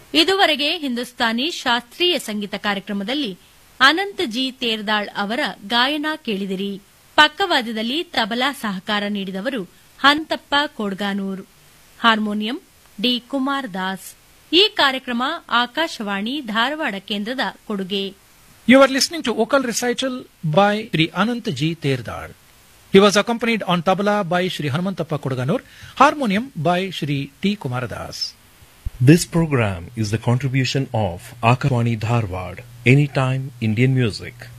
ಇದುವರೆಗೆ ಹಿಂದೂಸ್ತಾನಿ ಶಾಸ್ತ್ರೀಯ ಸಂಗೀತ ಕಾರ್ಯಕ್ರಮದಲ್ಲಿ ಅನಂತ್ ಜಿ ತೇರ್ದಾಳ್ ಅವರ ಗಾಯನ ಕೇಳಿದಿರಿ ಪಕ್ಕವಾದ್ಯದಲ್ಲಿ ತಬಲಾ ಸಹಕಾರ ನೀಡಿದವರು ಹಂತಪ್ಪ ಕೋಡ್ಗಾನೂರ್ ಹಾರ್ಮೋನಿಯಂ ಡಿ ಕುಮಾರ್ ದಾಸ್ ಈ ಕಾರ್ಯಕ್ರಮ ಆಕಾಶವಾಣಿ ಧಾರವಾಡ ಕೇಂದ್ರದ ಕೊಡುಗೆ You are listening to vocal recital by Sri Anant G. Terdar. He was accompanied on tabla by Sri Hanumantappa Kodaganur, harmonium by Sri T. Kumaradas. This program is the contribution of Akawani Dharwad, Anytime Indian Music.